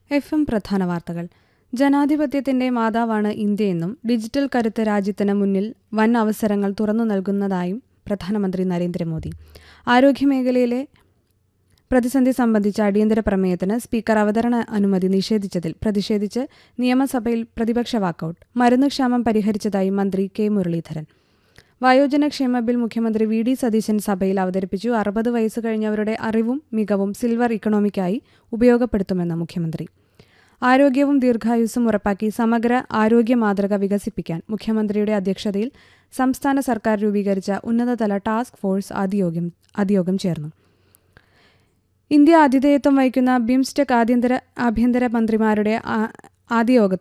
F M പ്രധാന വാർത്തകൾ ജനാധിപത്യത്തിന്റെ മാതാവാണ് ഇന്ത്യയെന്നും ഡിജിറ്റൽ കരുത്ത് രാജ്യത്തിന് മുന്നിൽ വൻ അവസരങ്ങൾ തുറന്നു നൽകുന്നതായും പ്രധാനമന്ത്രി നരേന്ദ്രമോദി ആരോഗ്യമേഖലയിലെ പ്രതിസന്ധി സംബന്ധിച്ച അടിയന്തര പ്രമേയത്തിന് സ്പീക്കർ അവതരണ അനുമതി നിഷേധിച്ചതിൽ പ്രതിഷേധിച്ച് നിയമസഭയിൽ പ്രതിപക്ഷ വാക്കൌട്ട് മരുന്നുക്ഷാമം പരിഹരിച്ചതായി മന്ത്രി കെ മുരളീധരൻ വയോജനക്ഷേമ ബിൽ മുഖ്യമന്ത്രി വി ഡി സതീശൻ സഭയിൽ അവതരിപ്പിച്ചു അറുപത് വയസ്സ് കഴിഞ്ഞവരുടെ അറിവും മികവും സിൽവർ ഇക്കണോമിക്കായി ഉപയോഗപ്പെടുത്തുമെന്ന് മുഖ്യമന്ത്രി ആരോഗ്യവും ദീർഘായുസ്സും ഉറപ്പാക്കി സമഗ്ര ആരോഗ്യ മാതൃക വികസിപ്പിക്കാൻ മുഖ്യമന്ത്രിയുടെ അധ്യക്ഷതയിൽ സംസ്ഥാന സർക്കാർ രൂപീകരിച്ച ഉന്നതതല ടാസ്ക് ഫോഴ്സ് അതിയോഗം അതിയോഗം ചേർന്നു ഇന്ത്യ ആതിഥേയത്വം വഹിക്കുന്ന ബിംസ്റ്റെക് ആഭ്യന്തര ആഭ്യന്തര മന്ത്രിമാരുടെ ആ- ആദ്യ യോഗ